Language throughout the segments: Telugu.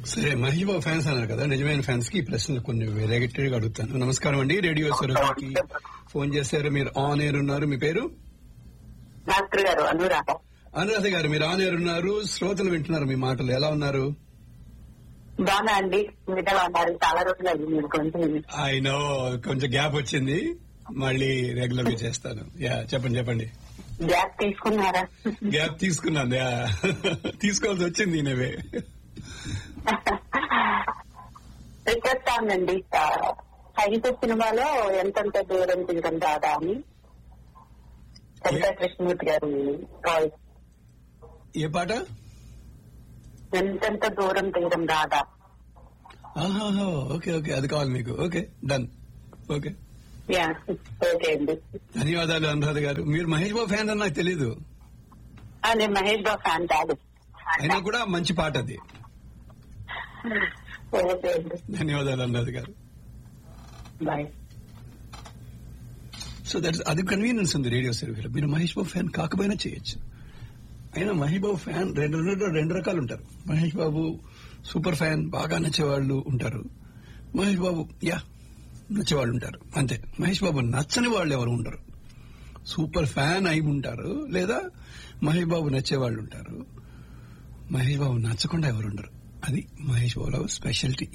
సరే మహేష్ బాబు ఫ్యాన్స్ అన్నారు కదా నిజమైన ఫ్యాన్స్ కి ఈ ప్రశ్నలు కొన్ని వెరైటీగా అడుగుతాను నమస్కారం అండి రేడియో సురభికి ఫోన్ చేశారు మీరు ఆన్ ఎయిర్ ఉన్నారు మీ పేరు డాక్టర్ గారు అనురాధ అనురాధ గారు మీరు ఆన్ ఎయిర్ ఉన్నారు శ్రోతలు వింటున్నారు మీ మాటలు ఎలా ఉన్నారు బాగా అండి మిగతా ఉన్నారు చాలా రోజులు అయింది మీరు కొంచెం ఐ నో కొంచెం గ్యాప్ వచ్చింది మళ్ళీ రెగ్యులర్ గా చేస్తాను యా చెప్పండి చెప్పండి గ్యాప్ తీసుకున్నారా గ్యాప్ తీసుకున్నాను యా తీసుకోవాల్సి వచ్చింది నేవే రిక్వెస్ట్ ఉందండి సైన్స్ సినిమాలో ఎంతంత దూరం తీయడం రాదా అని చంద్ర కృష్ణమూర్తి గారు వాయిస్ ఏ పాట ఎంతంత దూరం తీయడం రాదా ఆహాహా, ఓకే ఓకే అది కావాలి మీకు okay done okay yeah okay అండి ధన్యవాదాలు అనురాధ గారు మీరు మహేష్ బాబు ఫ్యాన్ అని నాకు తెలీదు ఆ, నేను మహేష్ బాబు ఫ్యాన్ కాదు అయినా కూడా మంచి పాట అది ఓకే అండి ధన్యవాదాలు అనురాధ గారు బాయ్ సో దట్ అది కన్వీనియన్స్ ఉంది రేడియో సర్వీలో మీరు మహేష్ బాబు ఫ్యాన్ కాకపోయినా చేయొచ్చు అయినా మహేష్ బాబు ఫ్యాన్ రెండు రెండు రెండు రకాలు ఉంటారు మహేష్ బాబు సూపర్ ఫ్యాన్ బాగా నచ్చేవాళ్ళు ఉంటారు మహేష్ బాబు యా నచ్చేవాళ్ళు ఉంటారు అంతే మహేష్ బాబు నచ్చని వాళ్ళు ఎవరు ఉండరు సూపర్ ఫ్యాన్ అయి ఉంటారు లేదా మహేష్ బాబు నచ్చేవాళ్ళు ఉంటారు మహేష్ బాబు నచ్చకుండా ఎవరు ఉండరు అది మహేష్ బాబులో స్పెషాలిటీ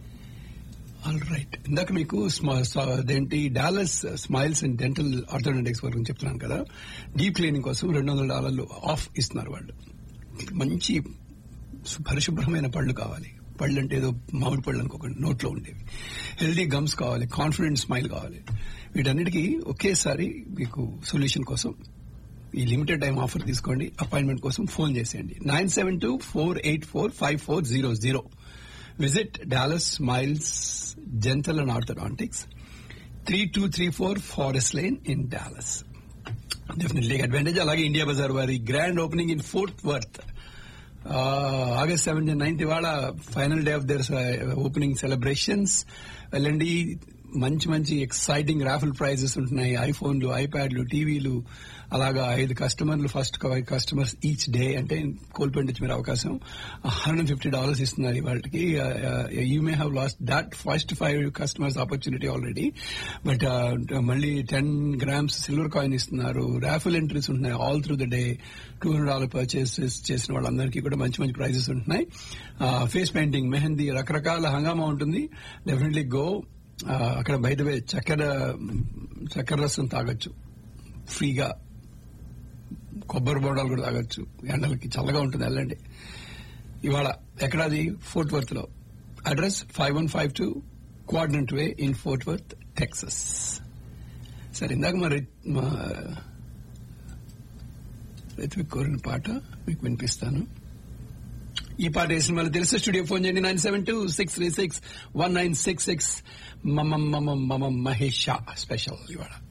ఆల్ రైట్ ఇందాక మీకు స్మ- స- అదేంటి Dallas smiles and dental orthodontics వరకు చెప్తున్నాను కదా డీప్ క్లీనింగ్ కోసం రెండు వందల డాలర్లు ఆఫ్ ఇస్తున్నారు వాళ్ళు మంచి సు- పరిశుభ్రమైన పళ్ళు కావాలి పళ్ళు అంటే ఏదో మామిడి పళ్ళు అనుకోకండి నోట్లో ఉండేవి హెల్దీ గమ్స్ కావాలి కాన్ఫిడెంట్ స్మైల్ కావాలి వీటన్నిటికీ ఒకేసారి మీకు సొల్యూషన్ కోసం ఈ లిమిటెడ్ టైం ఆఫర్ తీసుకోండి అపాయింట్మెంట్ కోసం ఫోన్ చేసేయండి nine seven two four eight four five four zero zero visit Dallas smiles dental and orthodontics three two three four forest line in Dallas definitely advantage అలాగే ఇండియా బజార్ వారి grand opening in Fort Worth August seventeen ninth ఇవాళ final day of the opening celebrations వెళ్ళండి మంచి మంచి ఎక్సైటింగ్ రాఫిల్ ప్రైజెస్ ఉంటున్నాయి ఐఫోన్లు ఐప్యాడ్లు టీవీలు అలాగా ఐదు కస్టమర్లు ఫస్ట్ కస్టమర్స్ ఈచ్ డే అంటే కోల్పోయింది మీరు అవకాశం హండ్రెడ్ ఫిఫ్టీ డాలర్స్ ఇస్తున్నారు వాళ్ళకి you may have lost that first five customers opportunity already but మళ్ళీ టెన్ గ్రామ్స్ సిల్వర్ కాయిన్ ఇస్తున్నారు రాఫిల్ ఎంట్రీస్ ఉంటున్నాయి all through the day two hundred dollar purchases చేసిన వాళ్ళందరికీ కూడా మంచి మంచి ప్రైజెస్ ఉంటున్నాయి ఫేస్ పెయింటింగ్ మెహందీ రకరకాల హంగామా ఉంటుంది డెఫినెట్లీ గో అక్కడ బయట పోయి చక్కెర చక్కెర రసం తాగొచ్చు ఫ్రీగా కొబ్బరి బోడాలు కూడా తాగొచ్చు ఎండలకి చల్లగా ఉంటుంది వెళ్ళండి ఇవాళ ఎక్కడది ఫోర్ట్ వర్త్ లో address five one five two coordinate way in Fort Worth Texas సరే ఇందాక మరి మా రైతుకి కోరిన పాట మీకు వినిపిస్తాను ఈ పాట వేసిన వాళ్ళు తెలిసే స్టూడియో ఫోన్ చేయండి nine seven two six three six one nine six six మమ మమ మమ మహేష్ షా స్పెషల్ ఇవాళ